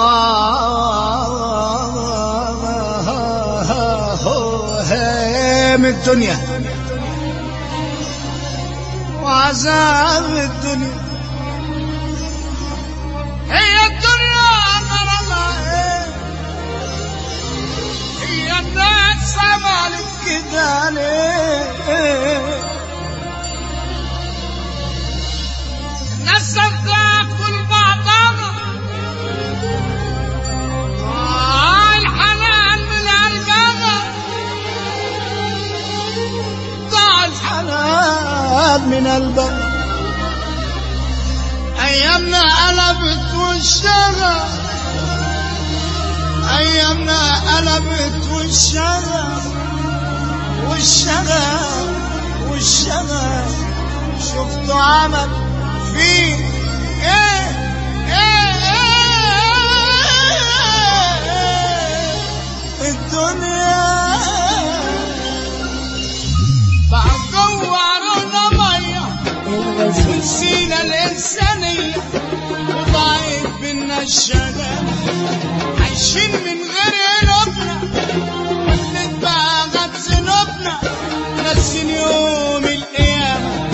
هام الدنيا وعذاب الدنيا هي الدنيا غرامها ايه هي الناس عملت كده ليه الناس بتاكل بعضها آه الحنان من قلبها ضاع الحنان من قلبها ايامنا قلبت وشها ايامنا قلبت وشها وشها وشها شفتوا عمل فيه ايه ايه ايه الدنيا بقى جوعنا ميه ونسينا الإنسانية وضاعت بينا الشغف عايشين من غير قلوبنا بنتبع غد ذنوبنا ناسين يوم القيامة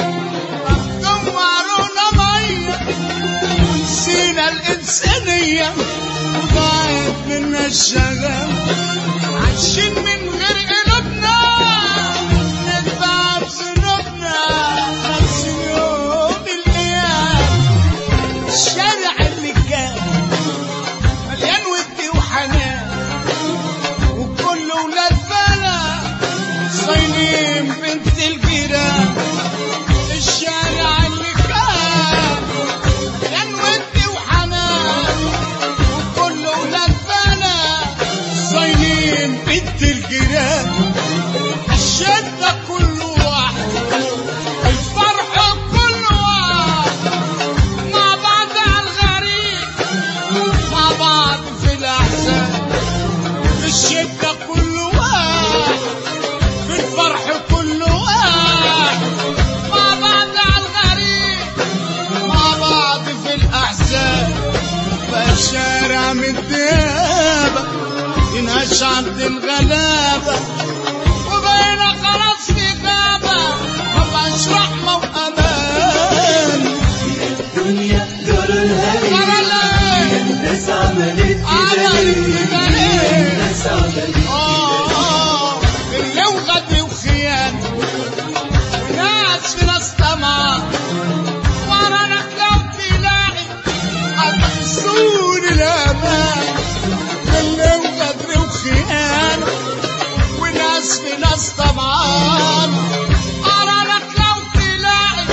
جوعرونا مية ونسينا الإنسانية وضاعت بينا الشغف عايشين من غير قلوبنا نتبع بذنوبنا ناسين يوم القيامة الشارع اللي كان مليان ود وحنان وكل ولاد بلد صايمين بنت الجيران الشارع اللي كان مليان ود وحنان وكل ولاد بلد صايمين بنت الجيران الشدة كل واحد الفرح كل واحد مع بعض على الغريب مع بعض في الأحزان في الشدة كل واحد في الفرح كل واحد مع بعض على الغريب مع بعض في الأحزان فالشارع متدابة ينهش عند الغلابة وبقينا خلاص في غابة مبقاش رحمة وأمان الدنيا جرالها ترى ليه الناس عملت كده عملت ليه كده ليه؟ الناس عملت آه اللي وغدر وخيانة وناس في ناس طمع ورانا لو تلاقي هتحسون الأمان اللي وغدر وخيانة وناس في ناس طمعان ورانا لو تلاقي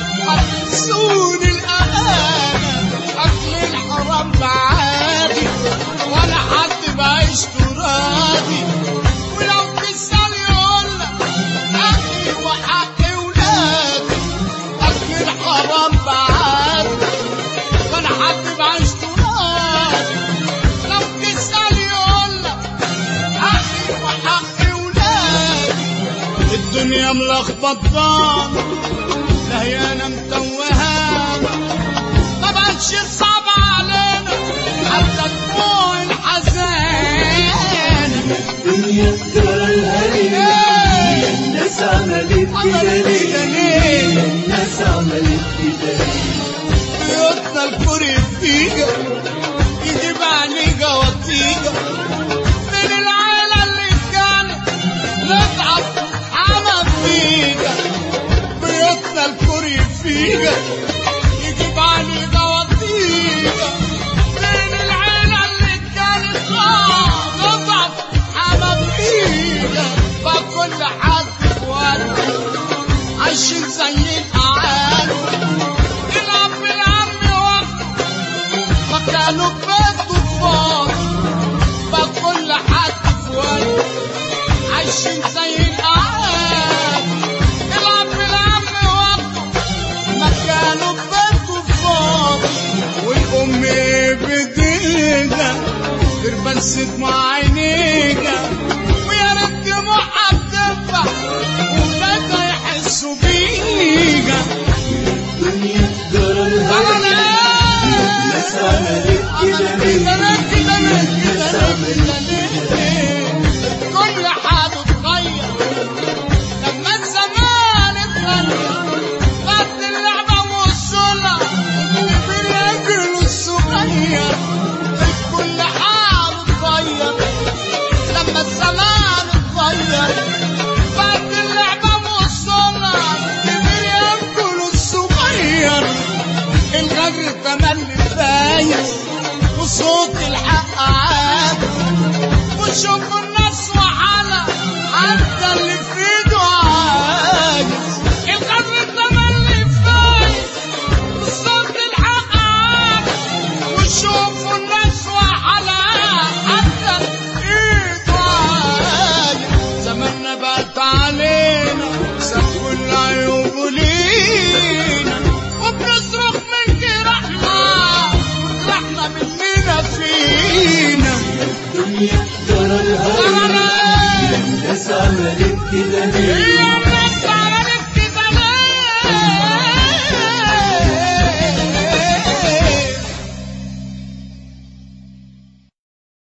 هتحسون الأمان أكل الحرام معادي ولا حد بعيش تراضي ولو تسأل يقول لك حقي وحق ولادي أكل الحرام بعادي ولا حد بعيش تراضي لو تسأل يقول لك حقي وحق ولادي الدنيا ملخبطان لا هي انا متوهانه ما بقتش صعب علينا حتى دموع الحزان الدنيا جرالها ليه الناس عملت كده عملت كده ليه ليه؟ الناس عملت كده ليه بيوتنا الكوري فيجا يجيب عليجا وطيجا من العيلة اللي كانت نتعب حمد فيجا بيوتنا الكوري فيجا يجيب عليجا وطيجا من العيلة اللي كانت آه نتعب حمد فيجا فكل حد في وقته عايشين زي الأعالي الأب العم وقته مكانه بيته فاضي بقى كل حد في وقته عايشين زي الأعالي الأب العم وقته مكانه بيته فاضي والأم بدينا تربنست مع عينيها ويا ريت دموعها بتنفع وبدا يحسوا بيها الدنيا جرالها أنا الناس عملت كده ليه أنا عملت كده كل حاجة اتغير لما الزمان اتغير بعد اللعبة والصلاة في الرجل الصغير كل حاجة اتغير لما الزمان اتغير بعد اللعبة والصلاة في الرجل الصغير الغدر تملي فايز وصوت الحق عاد وشوف الناس وحالة حتى اللي في ايده عايز الغدر تملي فايز وصوت الحق عاد وشوف الناس وحالة حتى اللي في ايده عايز زماننا بقت علينا ساب كل عيوبه لينا وبنصرخ من جرحنا جرحنا مننا فينا الدنيا جرى الهوى الناس عملت كده ليه